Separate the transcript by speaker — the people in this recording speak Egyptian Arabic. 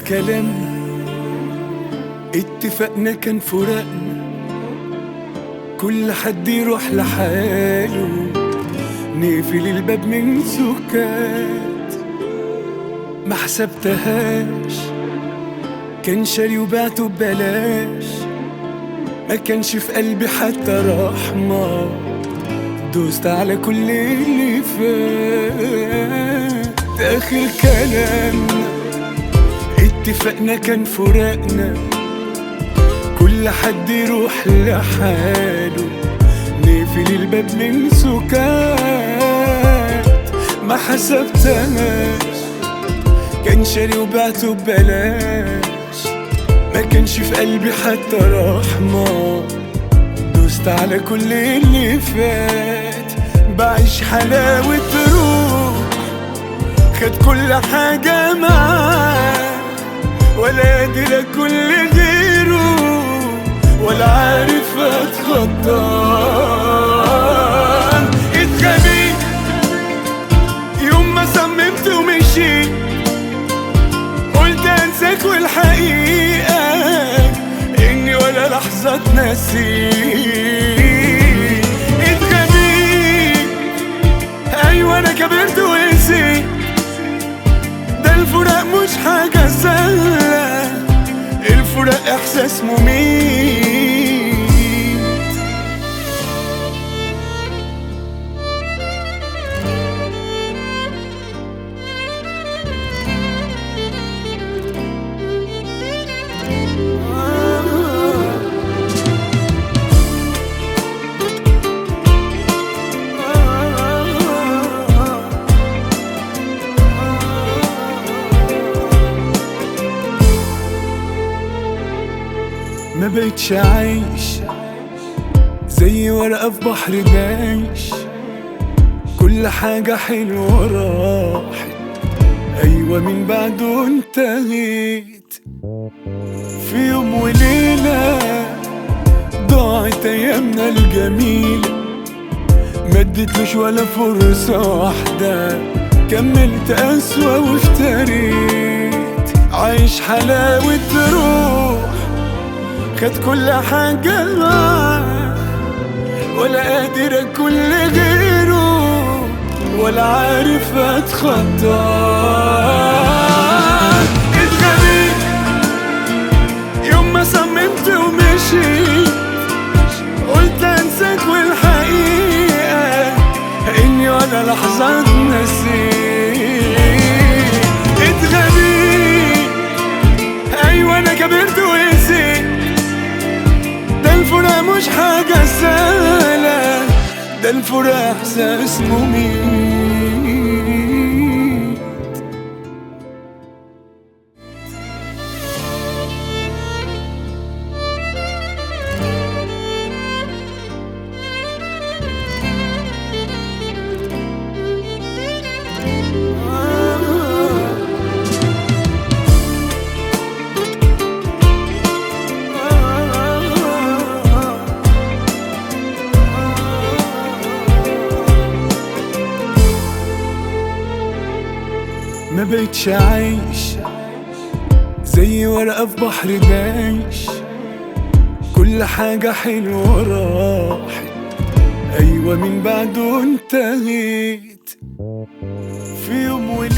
Speaker 1: كلامنا اتفقنا كان فراقنا كل حد يروح لحاله نقفل الباب من سكات ما حسبتهاش كان شاري وبعته ببلاش ما كانش في قلبي حتى رحمة دوست على كل اللي فات آخر كلامنا اتفقنا كان فراقنا كل حد يروح لحاله نقفل الباب من سكات ما حسبتهاش كان شاري وبعته ببلاش ما كانش في قلبي حتى رحمة دوست على كل اللي فات بعيش حلاوة روح خد كل حاجة معاه ولا قادر كل غيره ولا عارف اتخطى اتغبيت يوم ما صممت ومشيت قلت انساك والحقيقة اني ولا لحظة نسيت اتغبيت ايوه انا كبرت ونسيت ده الفراق مش حاجة سهلة الفراق احساس مميت ما بقتش عايش زي ورقة في بحر بايش كل حاجة حلوة راحت أيوة من بعده انتهيت في يوم وليلة ضاعت أيامنا الجميلة ما اديتلوش ولا فرصة واحدة كملت أسوأ وافتريت عايش حلاوة روح خد كل حاجة معاه ولا قادر كل غيره ولا عارف اتخطى اتغبيت يوم ما صممت ومشيت قلت انساك والحقيقة اني ولا لحظة نسيت اتغبيت ايوه انا كبرت ونسيت ده الفراق مش حاجة سهلة ده الفراق احساس مميت ما بقتش عايش زي ورقة في بحر بايش كل حاجة حلوة راحت أيوة من بعده انتهيت في يوم وليلة